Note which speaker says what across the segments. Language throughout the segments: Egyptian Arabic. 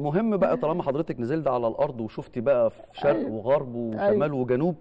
Speaker 1: مهم بقى طالما حضرتك نزلت على الارض وشفتي بقى في شرق
Speaker 2: أيوة.
Speaker 1: وغرب وشمال
Speaker 2: أيوة.
Speaker 1: وجنوب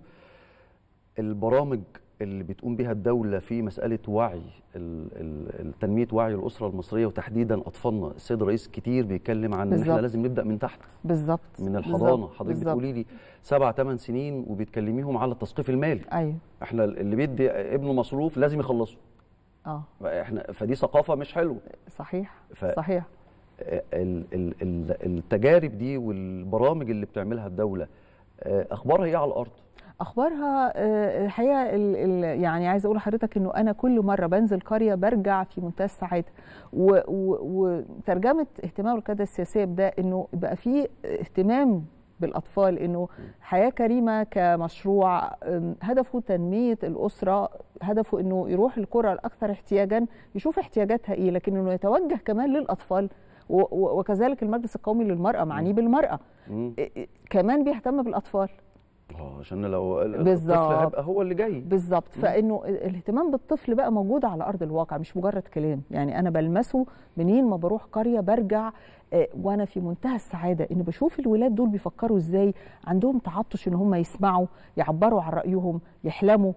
Speaker 1: البرامج اللي بتقوم بها الدوله في مساله وعي ال- ال- تنميه وعي الاسره المصريه وتحديدا اطفالنا السيد الرئيس كتير بيتكلم عن ان احنا
Speaker 2: بالظبط.
Speaker 1: لازم نبدا من تحت
Speaker 2: بالظبط
Speaker 1: من الحضانه
Speaker 2: بالظبط.
Speaker 1: حضرتك
Speaker 2: بالظبط.
Speaker 1: بتقولي لي سبع ثمان سنين وبتكلميهم على التثقيف المالي
Speaker 2: ايوه
Speaker 1: احنا اللي بيدي ابنه مصروف لازم يخلصه
Speaker 2: اه
Speaker 1: احنا فدي ثقافه مش حلوه
Speaker 2: صحيح
Speaker 1: ف-
Speaker 2: صحيح
Speaker 1: ال- ال- ال- التجارب دي والبرامج اللي بتعملها الدوله آه، اخبارها ايه على الارض
Speaker 2: اخبارها آه، الحقيقه ال ال يعني عايزه اقول لحضرتك انه انا كل مره بنزل قريه برجع في منتهى السعاده و- و- وترجمه اهتمام القياده السياسيه بده انه بقى في اهتمام بالاطفال انه حياه كريمه كمشروع آم، هدفه تنميه الاسره هدفه انه يروح القرى الاكثر احتياجا يشوف احتياجاتها ايه لكن انه يتوجه كمان للاطفال و- و- وكذلك المجلس القومي للمراه معني بالمراه
Speaker 1: مم.
Speaker 2: إيه- إيه، كمان بيهتم بالاطفال
Speaker 1: اه عشان لو ال-
Speaker 2: بالظبط.
Speaker 1: الطفل هيبقى هو اللي جاي
Speaker 2: بالظبط فانه الاهتمام بالطفل بقى موجود على ارض الواقع مش مجرد كلام يعني انا بلمسه منين ما بروح قريه برجع آه، وانا في منتهى السعاده ان بشوف الولاد دول بيفكروا ازاي عندهم تعطش ان هم يسمعوا يعبروا عن رايهم يحلموا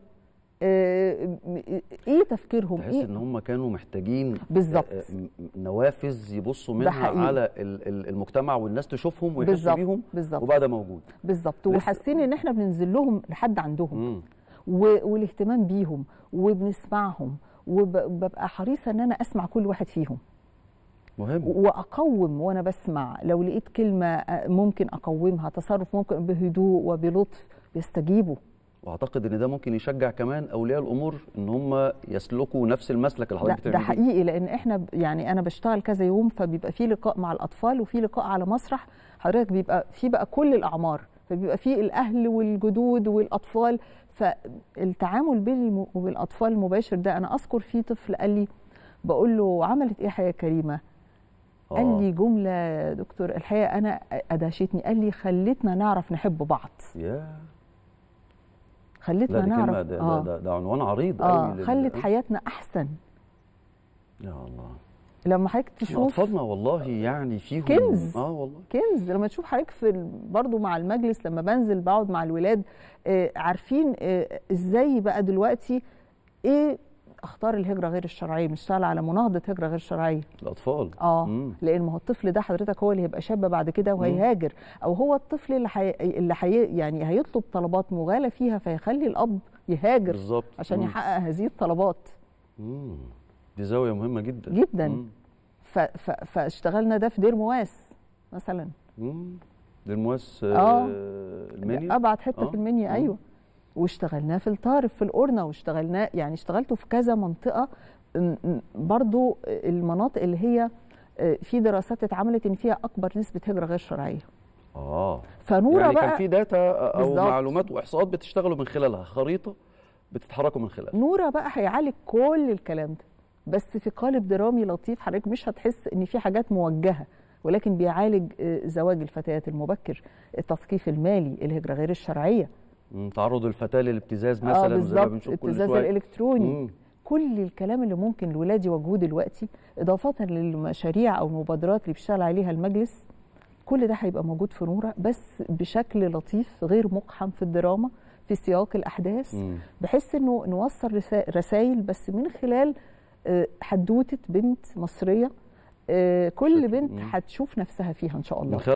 Speaker 2: آه، م- ايه تفكيرهم
Speaker 1: تحس
Speaker 2: ايه
Speaker 1: ان هم كانوا محتاجين
Speaker 2: بالظبط.
Speaker 1: آه، م- نوافذ يبصوا
Speaker 2: ده
Speaker 1: منها
Speaker 2: حقيقي.
Speaker 1: على ال- ال- المجتمع والناس تشوفهم ويحسوا
Speaker 2: بالظبط
Speaker 1: بيهم
Speaker 2: بالظبط
Speaker 1: وبقى ده موجود
Speaker 2: بالظبط
Speaker 1: لسه-
Speaker 2: وحاسين ان احنا بننزل لهم لحد عندهم
Speaker 1: مم.
Speaker 2: و- والاهتمام بيهم وبنسمعهم وببقى حريصه ان انا اسمع كل واحد فيهم
Speaker 1: مهم
Speaker 2: واقوم وانا بسمع لو لقيت كلمه آه، ممكن اقومها تصرف ممكن بهدوء وبلطف بيستجيبوا
Speaker 1: واعتقد ان ده ممكن يشجع كمان اولياء الامور ان هم يسلكوا نفس المسلك اللي
Speaker 2: ده,
Speaker 1: حضرتك
Speaker 2: ده
Speaker 1: بتعمليه
Speaker 2: حقيقي لان احنا ب- يعني انا بشتغل كذا يوم فبيبقى في لقاء مع الاطفال وفي لقاء على مسرح حضرتك بيبقى في بقى كل الاعمار فبيبقى في الاهل والجدود والاطفال فالتعامل بيني وبين الاطفال المباشر ده انا اذكر في طفل قال لي بقول له عملت ايه حياه كريمه قال
Speaker 1: آه.
Speaker 2: لي جمله يا دكتور الحقيقه انا ادهشتني قال لي خلتنا نعرف نحب بعض
Speaker 1: يا لا
Speaker 2: خلتنا
Speaker 1: دي
Speaker 2: نعرف
Speaker 1: كلمه ده, ده, ده, ده عنوان عريض
Speaker 2: اه
Speaker 1: قوي
Speaker 2: خلت حياتنا احسن
Speaker 1: يا الله
Speaker 2: لما حضرتك تشوف
Speaker 1: اطفالنا والله يعني فيهم
Speaker 2: كنز.
Speaker 1: اه والله
Speaker 2: كنز لما تشوف حضرتك في ال- برضو مع المجلس لما بنزل بقعد مع الولاد آه، عارفين آه، ازاي بقى دلوقتي ايه اخطار الهجره غير الشرعيه بنشتغل على مناهضه هجره غير شرعيه
Speaker 1: الاطفال
Speaker 2: اه
Speaker 1: مم.
Speaker 2: لان ما هو الطفل ده حضرتك هو اللي هيبقى شاب بعد كده وهيهاجر او هو الطفل اللي حي... اللي حي... يعني هيطلب طلبات مغالى فيها فيخلي الاب يهاجر
Speaker 1: بالظبط
Speaker 2: عشان
Speaker 1: مم.
Speaker 2: يحقق هذه الطلبات
Speaker 1: مم. دي زاويه مهمه جدا
Speaker 2: جدا
Speaker 1: مم.
Speaker 2: ف... ف... فاشتغلنا ده في دير مواس مثلا
Speaker 1: مم. دي المواس
Speaker 2: آه.
Speaker 1: آه. المنيا
Speaker 2: ابعد حته
Speaker 1: آه.
Speaker 2: في المنيا
Speaker 1: مم.
Speaker 2: ايوه واشتغلناه في الطارف في القرنه واشتغلناه يعني اشتغلته في كذا منطقه م- م- برضو المناطق اللي هي آه، في دراسات اتعملت ان فيها اكبر نسبه هجره غير شرعيه
Speaker 1: اه
Speaker 2: فنوره
Speaker 1: يعني
Speaker 2: بقى
Speaker 1: كان في داتا او
Speaker 2: بالظبط.
Speaker 1: معلومات واحصاءات بتشتغلوا من خلالها خريطه بتتحركوا من خلالها
Speaker 2: نوره بقى هيعالج كل الكلام ده بس في قالب درامي لطيف حضرتك مش هتحس ان في حاجات موجهه ولكن بيعالج آه، زواج الفتيات المبكر التثقيف المالي الهجره غير الشرعيه
Speaker 1: مم. تعرض الفتاه للابتزاز
Speaker 2: اه
Speaker 1: مثلا زي ما
Speaker 2: بالظبط
Speaker 1: بنشوف كل
Speaker 2: الابتزاز
Speaker 1: شويه
Speaker 2: الالكتروني
Speaker 1: مم.
Speaker 2: كل الكلام اللي ممكن الولاد يواجهوه دلوقتي اضافه للمشاريع او المبادرات اللي بيشتغل عليها المجلس كل ده هيبقى موجود في نوره بس بشكل لطيف غير مقحم في الدراما في سياق الاحداث
Speaker 1: مم.
Speaker 2: بحيث انه نوصل رسائل بس من خلال آه، حدوته بنت مصريه آه، كل
Speaker 1: شكل-
Speaker 2: بنت
Speaker 1: مم.
Speaker 2: هتشوف نفسها فيها ان شاء الله
Speaker 1: من خلال